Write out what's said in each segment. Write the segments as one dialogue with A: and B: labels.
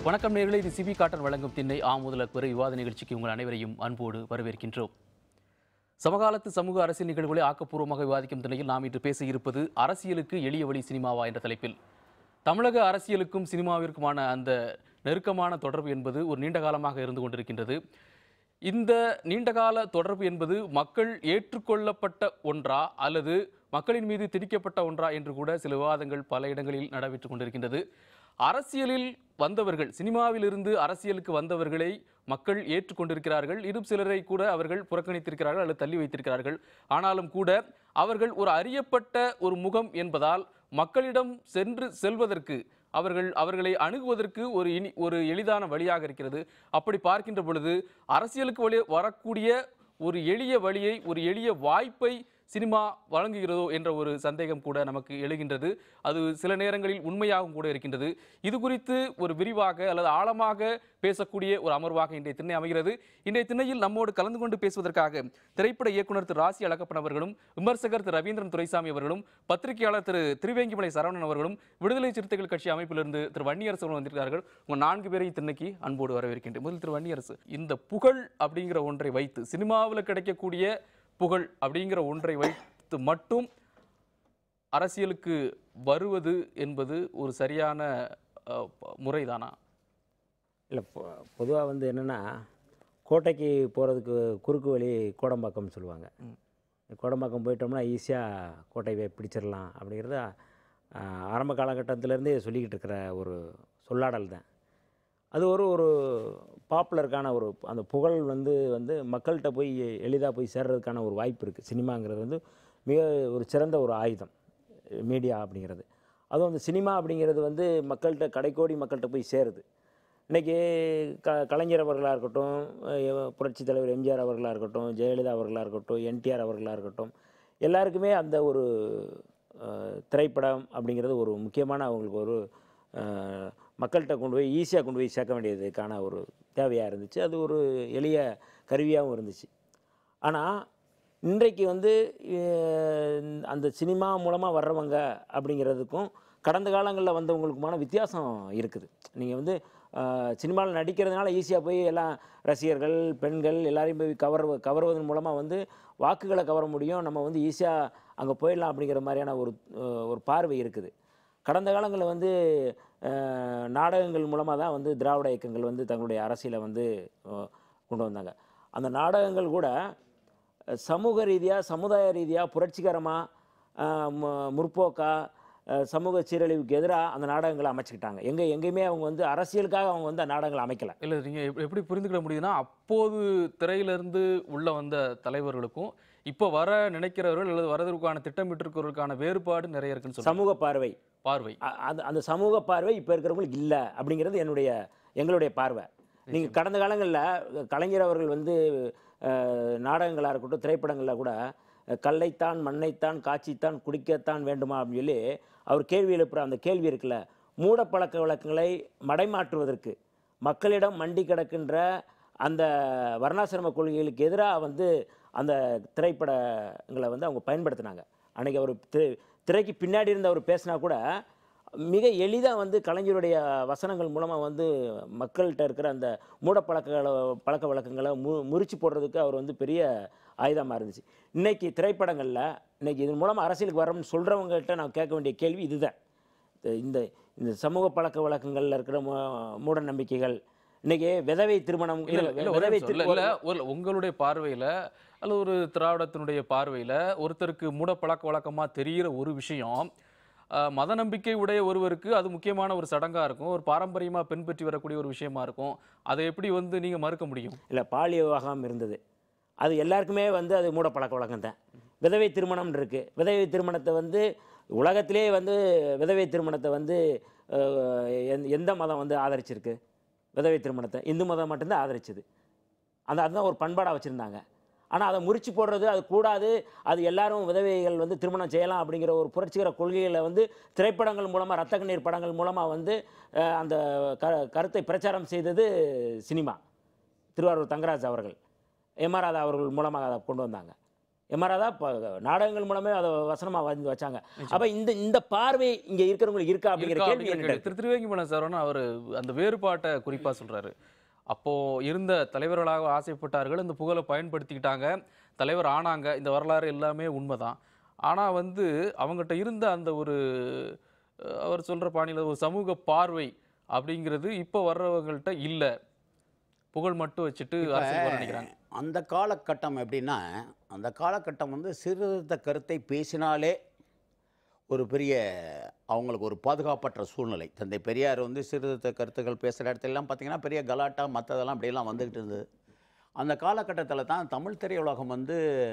A: வணக்கம் நேர்களே இது சிபி காட்டன் வழங்கும் திண்ணை ஆமுதலக் பெரு விவாத நிகழ்ச்சிக்கு உங்கள் அனைவரையும் அன்போடு வரவேற்கின்றோம் சமகாலத்து சமூக அரசியல் நிகழ்வுகளை ஆக்கப்பூர்வமாக விவாதிக்கும் திணையில் நாம் இன்று பேச இருப்பது அரசியலுக்கு எளிய வழி சினிமாவா என்ற தலைப்பில் தமிழக அரசியலுக்கும் சினிமாவிற்குமான அந்த நெருக்கமான தொடர்பு என்பது ஒரு நீண்ட காலமாக இருந்து கொண்டிருக்கின்றது இந்த நீண்டகால தொடர்பு என்பது மக்கள் ஏற்றுக்கொள்ளப்பட்ட ஒன்றா அல்லது மக்களின் மீது திணிக்கப்பட்ட ஒன்றா என்று கூட சில விவாதங்கள் பல இடங்களில் நடைபெற்றுக் கொண்டிருக்கின்றது அரசியலில் வந்தவர்கள் சினிமாவிலிருந்து அரசியலுக்கு வந்தவர்களை மக்கள் ஏற்றுக்கொண்டிருக்கிறார்கள் இன்னும் சிலரை கூட அவர்கள் புறக்கணித்திருக்கிறார்கள் அல்லது தள்ளி வைத்திருக்கிறார்கள் ஆனாலும் கூட அவர்கள் ஒரு அறியப்பட்ட ஒரு முகம் என்பதால் மக்களிடம் சென்று செல்வதற்கு அவர்கள் அவர்களை அணுகுவதற்கு ஒரு இனி ஒரு எளிதான வழியாக இருக்கிறது அப்படி பார்க்கின்ற பொழுது அரசியலுக்கு வழி வரக்கூடிய ஒரு எளிய வழியை ஒரு எளிய வாய்ப்பை சினிமா வழங்குகிறதோ என்ற ஒரு சந்தேகம் கூட நமக்கு எழுகின்றது அது சில நேரங்களில் உண்மையாகவும் கூட இருக்கின்றது இது குறித்து ஒரு விரிவாக அல்லது ஆழமாக பேசக்கூடிய ஒரு அமர்வாக இன்றைய திண்ணை அமைகிறது இன்றைய திண்ணையில் நம்மோடு கலந்து கொண்டு பேசுவதற்காக திரைப்பட இயக்குனர் திரு ராசி அழகப்பன் அவர்களும் விமர்சகர் திரு ரவீந்திரன் துரைசாமி அவர்களும் பத்திரிகையாளர் திரு திருவேங்கிமலை சரவணன் அவர்களும் விடுதலை சிறுத்தைகள் கட்சி அமைப்பிலிருந்து திரு வன்னியரசு அவர்கள் வந்திருக்கிறார்கள் உங்க நான்கு பேரையும் திண்ணைக்கு அன்போடு வரவேற்கின்றேன் முதல் திரு வன்னியரசு இந்த புகழ் அப்படிங்கிற ஒன்றை வைத்து சினிமாவில் கிடைக்கக்கூடிய புகழ் அப்படிங்கிற ஒன்றை வைத்து மட்டும் அரசியலுக்கு வருவது என்பது ஒரு சரியான அஹ், ப- முறைதானா
B: இல்லை பொதுவாக வந்து என்னென்னா கோட்டைக்கு போகிறதுக்கு குறுக்கு வழி கோடம்பாக்கம்னு சொல்லுவாங்க கோடம்பாக்கம் போயிட்டோம்னா ஈஸியாக கோட்டையை பிடிச்சிடலாம் அப்படிங்கிறத ஆஹ், ஆரம்ப காலகட்டத்திலேருந்தே சொல்லிக்கிட்டு இருக்கிற ஒரு சொல்லாடல் தான் அது ஒரு ஒரு பாப்புலருக்கான ஒரு அந்த புகழ் வந்து வந்து மக்கள்கிட்ட போய் எளிதாக போய் சேர்றதுக்கான ஒரு வாய்ப்பு இருக்குது சினிமாங்கிறது வந்து மிக ஒரு சிறந்த ஒரு ஆயுதம் மீடியா அப்படிங்கிறது அதுவும் அந்த சினிமா அப்படிங்கிறது வந்து மக்கள்கிட்ட கடைக்கோடி மக்கள்கிட்ட போய் சேருது இன்றைக்கி க கலைஞர் அவர்களாக இருக்கட்டும் அஹ் புரட்சி தலைவர் எம்ஜிஆர் அவர்களாக இருக்கட்டும் ஜெயலலிதா அவர்களாக இருக்கட்டும் என்டிஆர் அவர்களாக இருக்கட்டும் எல்லாருக்குமே அந்த ஒரு அஹ், திரைப்படம் அப்படிங்கிறது ஒரு முக்கியமான அவங்களுக்கு ஒரு அஹ், மக்கள்கிட்ட கொண்டு போய் ஈஸியாக கொண்டு போய் சேர்க்க வேண்டியதுக்கான ஒரு தேவையாக இருந்துச்சு அது ஒரு எளிய கருவியாகவும் இருந்துச்சு ஆனால் இன்றைக்கு வந்து அஹ், அந்த சினிமா மூலமாக வர்றவங்க அப்படிங்கிறதுக்கும் கடந்த காலங்களில் வந்தவங்களுக்குமான வித்தியாசம் இருக்குது நீங்கள் வந்து சினிமாவில் நடிக்கிறதுனால ஈஸியாக போய் எல்லாம் ரசிகர்கள் பெண்கள் எல்லாரையும் போய் கவர் கவர்வதன் மூலமாக வந்து வாக்குகளை கவர முடியும் நம்ம வந்து ஈஸியாக அங்கே போயிடலாம் அப்படிங்கிற மாதிரியான ஒரு அஹ், ஒரு பார்வை இருக்குது கடந்த காலங்களில் வந்து அஹ், நாடகங்கள் மூலமாக தான் வந்து திராவிட இயக்கங்கள் வந்து தங்களுடைய அரசியலை வந்து அஹ், கொண்டு வந்தாங்க அந்த நாடகங்கள் கூட அஹ், சமூக ரீதியாக சமுதாய ரீதியாக புரட்சிகரமாக முற்போக்கா அஹ், சமூக சீரழிவுக்கு எதிராக அந்த நாடகங்களை அமைச்சுக்கிட்டாங்க எங்கே எங்கேயுமே அவங்க வந்து அரசியலுக்காக அவங்க வந்து அந்த நாடகங்களை அமைக்கல
A: இல்லை நீங்கள் எப்- எப்படி புரிந்துக்கிட முடியுதுன்னா அப்போது திரையிலிருந்து உள்ள வந்த தலைவர்களுக்கும் இப்போ வர நினைக்கிறவர்கள் அல்லது வரதற்கான திட்டமிட்டிருக்கிறவர்களுக்கான வேறுபாடு நிறைய இருக்குன்னு சொல்லுவாங்க
B: சமூக பார்வை
A: பார்வை
B: அ- அது அந்த சமூக பார்வை இப்போ இருக்கிறவங்களுக்கு இல்லை அப்படிங்கிறது என்னுடைய எங்களுடைய பார்வை நீங்கள் கடந்த காலங்களில் கலைஞர் அவர்கள் வந்து அஹ், நாடகங்களாக இருக்கட்டும் திரைப்படங்களில் கூட அஹ், கல்லைத்தான் மண்ணைத்தான் காட்சித்தான் குடிக்கத்தான் வேண்டுமா அப்படின்னு சொல்லி அவர் கேள்வி எழுப்புற அந்த கேள்வி இருக்குல்ல மூட பழக்க வழக்கங்களை மடைமாற்றுவதற்கு மக்களிடம் மண்டி கிடக்கின்ற அந்த வர்ணாசிரம கொள்கைகளுக்கு எதிராக வந்து அந்த திரைப்படங்களை வந்து அவங்க பயன்படுத்தினாங்க அன்றைக்கி அவர் திரை திரைக்கு பின்னாடி இருந்து அவர் பேசினா கூட மிக எளிதாக வந்து கலைஞருடைய வசனங்கள் மூலமாக வந்து மக்கள்கிட்ட இருக்கிற அந்த மூட பழக்கங்களை பழக்க வழக்கங்களை மு முறிச்சு போடுறதுக்கு அவர் வந்து பெரிய ஆயுதமாக இருந்துச்சு இன்னைக்கு திரைப்படங்களில் இன்னைக்கு இதன் மூலமாக அரசியலுக்கு வரோம்னு சொல்கிறவங்ககிட்ட நான் கேட்க வேண்டிய கேள்வி இதுதான் இந்த- இந்த இந்த சமூக பழக்க வழக்கங்களில் இருக்கிற மூ மூட நம்பிக்கைகள் இன்னைக்கு விதவை திருமணம்
A: இல்ல இல்ல, இல்ல ஒரே
B: விதவை
A: நிமிஷம். இல்ல இல்ல ஒரு உங்களுடைய பார்வையில அல்லது ஒரு திராவிடத்தினுடைய பார்வையில ஒருத்தருக்கு மூட பழக்க வழக்கமா தெரிகிற ஒரு விஷயம் அஹ், மத நம்பிக்கை உடைய ஒருவருக்கு அது முக்கியமான ஒரு சடங்கா இருக்கும் ஒரு பாரம்பரியமா பின்பற்றி வரக்கூடிய ஒரு விஷயமா இருக்கும் அதை எப்படி வந்து நீங்க மறுக்க முடியும்
B: இல்லை பாலிய விவாகம் இருந்தது அது எல்லாருக்குமே வந்து அது மூட பழக்க வழக்கம் தான் விதவை திருமணம் இருக்குது விதவை திருமணத்தை வந்து உலகத்திலே வந்து விதவை திருமணத்தை வந்து அஹ், எந்த- எந்த மதம் வந்து ஆதரிச்சிருக்கு விதவை திருமணத்தை இந்து மதம் மட்டும்தான் ஆதரிச்சது அந்த அதுதான் ஒரு பண்பாடாக வச்சுருந்தாங்க ஆனால் அதை முறிச்சு போடுறது அது கூடாது அது எல்லாரும் விதவைகள் வந்து திருமணம் செய்யலாம் அப்படிங்கிற ஒரு புரட்சிகர கொள்கைகளை வந்து திரைப்படங்கள் மூலமாக ரத்த கண்ணீர் படங்கள் மூலமாக வந்து அஹ், அந்த க கருத்தை பிரச்சாரம் செய்தது சினிமா திருவாரூர் தங்கராஜ் அவர்கள் எம் ஆர் ராதா அவர்கள் மூலமாக அதை கொண்டு வந்தாங்க எம்ஆர்ஆ தான் இப்போ நாடகங்கள் மூலமே அதை வசனமாக வந்து வச்சாங்க அப்போ இந்த இந்த பார்வை இங்கே இருக்கிறவங்களுக்கு இருக்கா அப்படிங்கிற
A: இருக்கா
B: கேள்வி
A: அப்படிங்கிற
B: என்ன
A: கேள்வி. திரு திருவேங்கிமலன் சரவணன் அவர் அந்த வேறுபாட்டை குறிப்பா சொல்றாரு அப்போ இருந்த தலைவர்களாக ஆசைப்பட்டார்கள் இந்த புகழை பயன்படுத்திக்கிட்டாங்க தலைவர் ஆனாங்க இந்த வரலாறு எல்லாமே உண்மைதான் ஆனா வந்து அவங்ககிட்ட இருந்த அந்த ஒரு அஹ், அவர் சொல்ற பாணியில ஒரு சமூக பார்வை அப்படிங்கிறது இப்போ வர்றவங்கள்ட்ட இல்ல புகழ் மட்டும் வச்சுட்டு அரசியல் வர நினைக்கிறாங்க
C: அந்த காலகட்டம் எப்படின்னா அந்த காலகட்டம் வந்து சீர்திருத்த கருத்தை பேசினாலே ஒரு பெரிய அவங்களுக்கு ஒரு பாதுகாப்பற்ற சூழ்நிலை தந்தை பெரியார் வந்து சீர்திருத்த கருத்துக்கள் பேசுகிற இடத்துலலாம் பார்த்தீங்கன்னா பெரிய கலாட்டா மற்றதெல்லாம் அப்படியெல்லாம் வந்துக்கிட்டு இருந்தது அந்த காலகட்டத்தில் தான் தமிழ் திரையுலகம் வந்து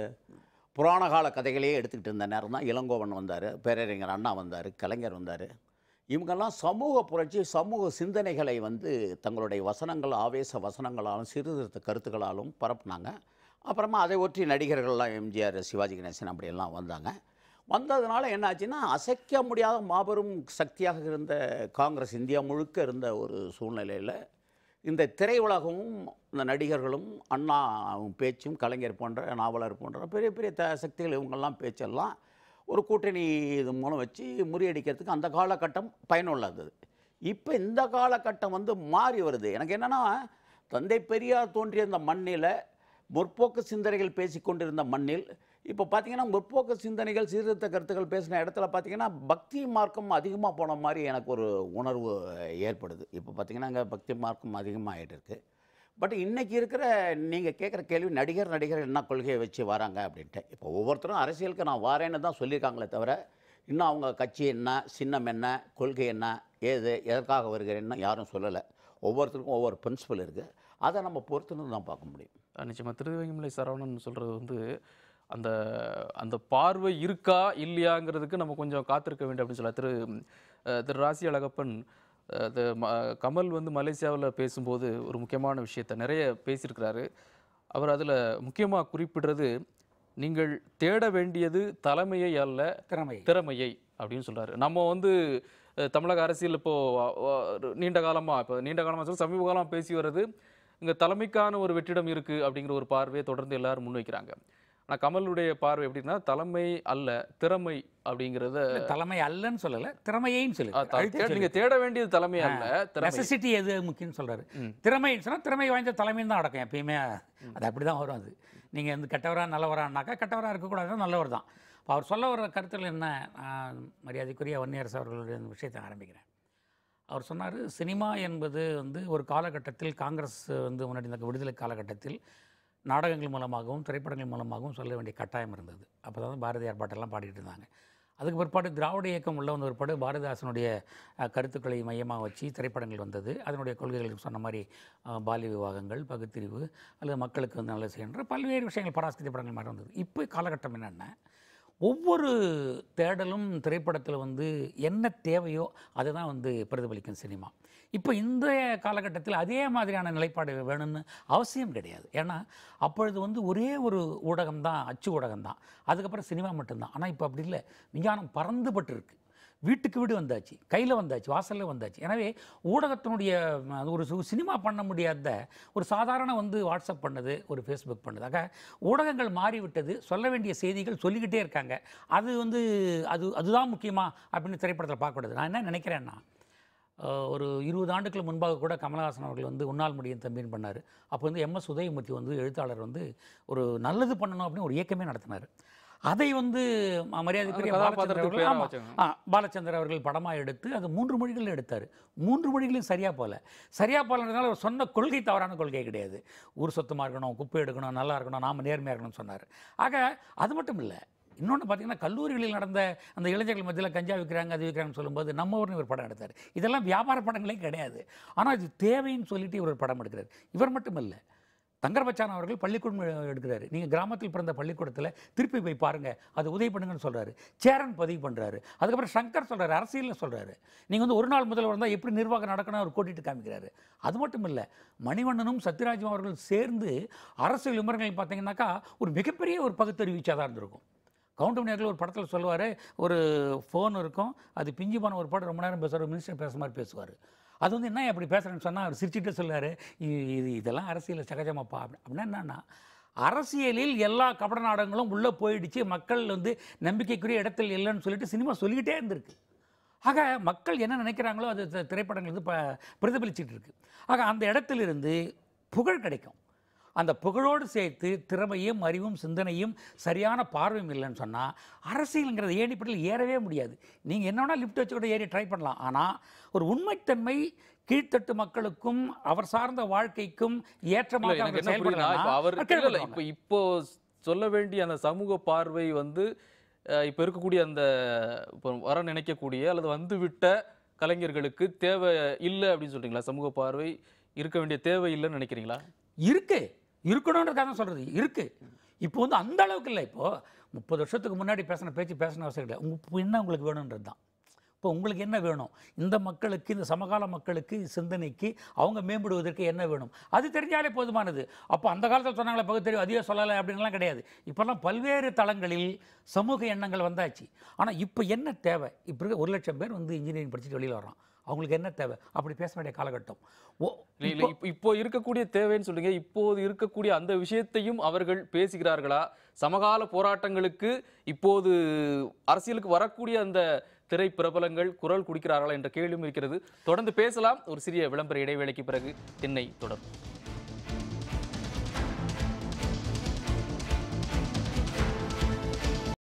C: புராண கால கதைகளையே எடுத்துக்கிட்டு இருந்த நேரம் தான் இளங்கோவன் வந்தார் பேரறிஞர் அண்ணா வந்தார் கலைஞர் வந்தார் இவங்கெல்லாம் சமூக புரட்சி சமூக சிந்தனைகளை வந்து தங்களுடைய வசனங்கள் ஆவேச வசனங்களாலும் சீர்திருத்த கருத்துக்களாலும் பரப்புனாங்க அப்புறமா அதை ஒற்றி நடிகர்கள்லாம் எம்ஜிஆர் சிவாஜி கணேசன் அப்படியெல்லாம் வந்தாங்க வந்ததுனால என்ன ஆச்சுன்னா அசைக்க முடியாத மாபெரும் சக்தியாக இருந்த காங்கிரஸ் இந்தியா முழுக்க இருந்த ஒரு சூழ்நிலையில் இந்த திரையுலகமும் இந்த நடிகர்களும் அண்ணா பேச்சும் கலைஞர் போன்ற நாவலர் போன்ற பெரிய பெரிய த சக்திகள் இவங்கெல்லாம் பேச்செல்லாம் ஒரு கூட்டணி இது மூலம் வச்சு முறியடிக்கிறதுக்கு அந்த காலகட்டம் பயனுள்ளது இப்போ இந்த காலகட்டம் வந்து மாறி வருது எனக்கு என்னென்னா தந்தை பெரியார் தோன்றிய இந்த மண்ணில் முற்போக்கு சிந்தனைகள் பேசிக்கொண்டிருந்த மண்ணில் இப்போ பார்த்தீங்கன்னா முற்போக்கு சிந்தனைகள் சீர்திருத்த கருத்துக்கள் பேசின இடத்துல பார்த்தீங்கன்னா பக்தி மார்க்கம் அதிகமாக போன மாதிரி எனக்கு ஒரு உணர்வு ஏற்படுது இப்போ பார்த்தீங்கன்னா அங்கே பக்தி மார்க்கம் அதிகமாகிட்டு இருக்கு பட் இன்னைக்கு இருக்கிற நீங்கள் கேட்குற கேள்வி நடிகர் நடிகர் என்ன கொள்கையை வச்சு வராங்க அப்படின்ட்டு இப்போ ஒவ்வொருத்தரும் அரசியலுக்கு நான் வரேன்னு தான் சொல்லியிருக்காங்களே தவிர இன்னும் அவங்க கட்சி என்ன சின்னம் என்ன கொள்கை என்ன ஏது எதற்காக வருகிறேன்னு யாரும் சொல்லலை ஒவ்வொருத்தருக்கும் ஒவ்வொரு பிரின்சிபல் இருக்குது அதை நம்ம பொறுத்துன்னு தான் பார்க்க முடியும்
A: நிச்சயமா திருவேங்கமலை சரவணன் சொல்றது வந்து அந்த அந்த பார்வை இருக்கா இல்லையாங்கிறதுக்கு நம்ம கொஞ்சம் காத்திருக்க வேண்டும் அப்படின்னு சொல்லலாம் திரு அஹ், திரு ராசி அழகப்பன் அஹ், இது ம- கமல் வந்து மலேசியாவில் பேசும்போது ஒரு முக்கியமான விஷயத்தை நிறைய பேசியிருக்கிறாரு அவர் அதில் முக்கியமாக குறிப்பிடுறது நீங்கள் தேட வேண்டியது தலைமையை அல்ல
D: திறமை
A: திறமையை அப்படின்னு சொல்றாரு நம்ம வந்து அஹ், தமிழக அரசியல் இப்போ அஹ், அஹ், நீண்ட காலமா இப்போ நீண்ட காலமா சொல்ல சமீப காலமா பேசி வர்றது இங்க தலைமைக்கான ஒரு வெற்றிடம் இருக்கு அப்படிங்கிற ஒரு பார்வையை தொடர்ந்து எல்லாரும் முன்வைக்கிறாங்க ஆனா கமலுடைய பார்வை எப்படின்னா தலைமை அல்ல திறமை அப்படிங்கிறத
D: இல்ல, தலைமை அல்லன்னு சொல்லல திறமையைன்னு சொல்லு
A: அஹ், த- தே- நீங்க தேட வேண்டியது தலைமை அல்ல திறமை
D: நெசசிட்டி எது முக்கியம்னு சொல்றாரு
A: ம்.
D: திறமைன்னு சொன்னா திறமை வாய்ந்த தலைமைன்னு தான் அடக்கம் எப்பயுமே அது அப்படி தான் வரும் அது நீங்க வந்து கெட்டவரா நல்லவரானாக்கா கெட்டவரா இருக்கக்கூடாது நல்லவர் தான் இப்போ அவர் சொல்ல வர கருத்தில் என்ன ஆஹ், மரியாதைக்குரிய வன்னியரசு அவர்களுடைய இந்த விஷயத்தை ஆரம்பிக்கிறேன் அவர் சொன்னார் சினிமா என்பது வந்து ஒரு காலகட்டத்தில் காங்கிரஸ் வந்து முன்னாடி இந்த விடுதலை காலகட்டத்தில் நாடகங்கள் மூலமாகவும் திரைப்படங்கள் மூலமாகவும் சொல்ல வேண்டிய கட்டாயம் இருந்தது அப்போ தான் பாரதியார் பாட்டெல்லாம் பாடிட்டு இருந்தாங்க அதுக்கு பிற்பாடு திராவிட இயக்கம் உள்ள வந்த பிற்பாடு பாரதிதாசனுடைய அஹ், கருத்துக்களை மையமாக வச்சு திரைப்படங்கள் வந்தது அதனுடைய கொள்கைகளுக்கு சொன்ன மாதிரி அஹ், பாலிய விவாகங்கள் பகுத்தறிவு அல்லது மக்களுக்கு வந்து நல்லது செய்கின்ற பல்வேறு விஷயங்கள் பராசக்தி படங்கள் மாதிரி வந்தது இப்போ காலகட்டம் என்னென்ன ஒவ்வொரு தேடலும் திரைப்படத்தில் வந்து என்ன தேவையோ அதை தான் வந்து பிரதிபலிக்கும் சினிமா இப்போ இந்த காலகட்டத்தில் அதே மாதிரியான நிலைப்பாடு வேணும்னு அவசியம் கிடையாது ஏன்னா அப்பொழுது வந்து ஒரே ஒரு ஊடகம் தான் அச்சு ஊடகம் தான் அதுக்கப்புறம் சினிமா மட்டும்தான் ஆனால் இப்போ அப்படி இல்லை விஞ்ஞானம் பறந்துபட்டு இருக்கு வீட்டுக்கு வீடு வந்தாச்சு கையில் வந்தாச்சு வாசலில் வந்தாச்சு எனவே ஊடகத்தினுடைய ம், அது ஒரு சு- சினிமா பண்ண முடியாத ஒரு சாதாரண வந்து வாட்ஸ்அப் பண்ணது ஒரு ஃபேஸ்புக் பண்ணது ஆக ஊடகங்கள் மாறிவிட்டது சொல்ல வேண்டிய செய்திகள் சொல்லிக்கிட்டே இருக்காங்க அது வந்து அது அதுதான் முக்கியமா அப்படின்னு திரைப்படத்தில் பார்க்கக்கூடாது நான் என்ன நினைக்கிறேன்னா அஹ், ஒரு இருபது ஆண்டுகளுக்கு முன்பாக கூட கமலஹாசன் அவர்கள் வந்து உன்னால் முடியும் தம்பின்னு பண்ணார் அப்போ வந்து எம்எஸ் உதயமூர்த்தி வந்து எழுத்தாளர் வந்து ஒரு நல்லது பண்ணணும் அப்படின்னு ஒரு இயக்கமே நடத்தினார் அதை வந்து ம- மரியாதைக்குரிய
A: அந்த
D: பாலச்சந்தர்
A: கதாபாத்திரத்துக்கு
D: அவர்கள்
A: பேரா
D: ஆமா,
A: வச்சாங்க.
D: ஆ பாலச்சந்தர் அவர்கள் படமாக எடுத்து அது மூன்று மொழிகளில் எடுத்தார் மூன்று மொழிகளையும் சரியாக போகல சரியாக போகலன்றதுனால அவர் சொன்ன கொள்கை தவறான கொள்கை கிடையாது ஊர் சொத்தமாக இருக்கணும் குப்பை எடுக்கணும் நல்லா இருக்கணும் நாம் நேர்மையாக இருக்கணும்னு சொன்னார் ஆக அது மட்டும் இல்லை இன்னொன்று பார்த்தீங்கன்னா கல்லூரிகளில் நடந்த அந்த இளைஞர்கள் மத்தியில் கஞ்சா விற்கிறாங்க அது விற்கிறாங்கன்னு சொல்லும்போது நம்ம ஊர்னு ஒரு படம் எடுத்தார் இதெல்லாம் வியாபார படங்களே கிடையாது ஆனால் இது தேவைன்னு சொல்லிட்டு இவர் ஒரு படம் எடுக்கிறார் இவர் மட்டும் இல்லை தங்கர் பச்சான் அவர்கள் பள்ளிக்கூடம் எடுக்கிறாரு நீங்கள் கிராமத்தில் பிறந்த பள்ளிக்கூடத்தில் திருப்பி போய் பாருங்க அது உதவி பண்ணுங்கன்னு சொல்றாரு சேரன் பதிவு பண்ணுறாரு அதுக்கப்புறம் சங்கர் சொல்றாரு அரசியலில் சொல்றாரு நீங்கள் வந்து ஒரு நாள் முதல்வர் வந்தால் எப்படி நிர்வாகம் நடக்கணும் அவர் கூட்டிட்டு காமிக்கிறாரு அது மட்டும் இல்லை மணிவண்ணனும் சத்யராஜும் அவர்கள் சேர்ந்து அரசியல் விமர்சனங்கள் பார்த்தீங்கன்னாக்கா ஒரு மிகப்பெரிய ஒரு பகுத்தறிவிச்சாக தான் இருந்திருக்கும் கவுண்டமணி அவர்கள் ஒரு படத்தில் சொல்லுவார் ஒரு ஃபோன் இருக்கும் அது பிஞ்சு போன ஒரு படம் ரொம்ப நேரம் பேசுவார் மினிஸ்டர் பேசுகிற மாதிரி பேசுவார் அது வந்து என்ன அப்படி பேசுகிறேன்னு சொன்னால் அவர் சிரிச்சுட்டு சொல்லுவார் இது இதெல்லாம் அரசியல் சகஜமாப்பா அப்படி அப்படின்னா என்னன்னா அரசியலில் எல்லா கபட நாடகங்களும் உள்ளே போயிடுச்சு மக்கள் வந்து நம்பிக்கைக்குரிய இடத்தில் இல்லைன்னு சொல்லிட்டு சினிமா சொல்லிக்கிட்டே இருந்திருக்கு ஆக மக்கள் என்ன நினைக்கிறாங்களோ அது தி- திரைப்படங்கள் வந்து இப்போ பிரதிபலிச்சிட்டு இருக்கு ஆக அந்த இடத்திலிருந்து புகழ் கிடைக்கும் அந்த புகழோடு சேர்த்து திறமையும் அறிவும் சிந்தனையும் சரியான பார்வையும் இல்லைன்னு சொன்னால் அரசியலுங்கிறது ஏணிப்பட்டில் ஏறவே முடியாது நீங்கள் என்ன வேணால் லிஃப்ட் வச்சு கூட ஏறி ட்ரை பண்ணலாம் ஆனால் ஒரு உண்மைத்தன்மை கீழ்த்தட்டு மக்களுக்கும் அவர் சார்ந்த வாழ்க்கைக்கும்
A: இல்ல,
D: ஏற்றமாக
A: எனக்கு
D: அவங்க
A: என்ன புரியுதுன்னா, இப்ப அவர்
D: செயல்படணும்னா
A: இல்ல, இல்ல, இப்ப இப்போ சொல்ல வேண்டிய அந்த சமூக பார்வை வந்து அஹ், இப்ப இருக்கக்கூடிய அந்த இப்போ வர நினைக்கக்கூடிய அல்லது வந்துவிட்ட கலைஞர்களுக்கு தேவை இல்லை அப்படின்னு சொல்றீங்களா சமூக பார்வை இருக்க வேண்டிய தேவை இல்லைன்னு நினைக்கிறீங்களா
D: இருக்கு இருக்கணுன்றதுக்காக தான் சொல்கிறது இருக்கு இப்போ வந்து அந்த அளவுக்கு இல்லை இப்போ முப்பது வருஷத்துக்கு முன்னாடி பேசின பேச்சு பேசின அவசியம் இல்லை உங்க என்ன உங்களுக்கு வேணுன்றது தான் இப்போ உங்களுக்கு என்ன வேணும் இந்த மக்களுக்கு இந்த சமகால மக்களுக்கு சிந்தனைக்கு அவங்க மேம்படுவதற்கு என்ன வேணும் அது தெரிஞ்சாலே போதுமானது அப்போ அந்த காலத்தில் சொன்னாங்களே பகுத்தறிவு அதிக சொல்லலை அப்படின்லாம் கிடையாது இப்போல்லாம் பல்வேறு தளங்களில் சமூக எண்ணங்கள் வந்தாச்சு ஆனால் இப்போ என்ன தேவை இப்போ இருக்க ஒரு லட்சம் பேர் வந்து இன்ஜினியரிங் படிச்சுட்டு வெளியில் வர்றான் அவங்களுக்கு என்ன தேவை அப்படி பேச வேண்டிய காலகட்டம் ஓ
A: இல்ல, இல்ல இப்போ இப்போ இருக்கக்கூடிய தேவைன்னு சொல்றீங்க இப்போது இருக்கக்கூடிய அந்த விஷயத்தையும் அவர்கள் பேசுகிறார்களா சமகால போராட்டங்களுக்கு இப்போது அரசியலுக்கு வரக்கூடிய அந்த திரை பிரபலங்கள் குரல் குடிக்கிறார்களா என்ற கேள்வியும் இருக்கிறது தொடர்ந்து பேசலாம் ஒரு சிறிய விளம்பர இடைவேளைக்கு பிறகு திண்ணை தொடரும்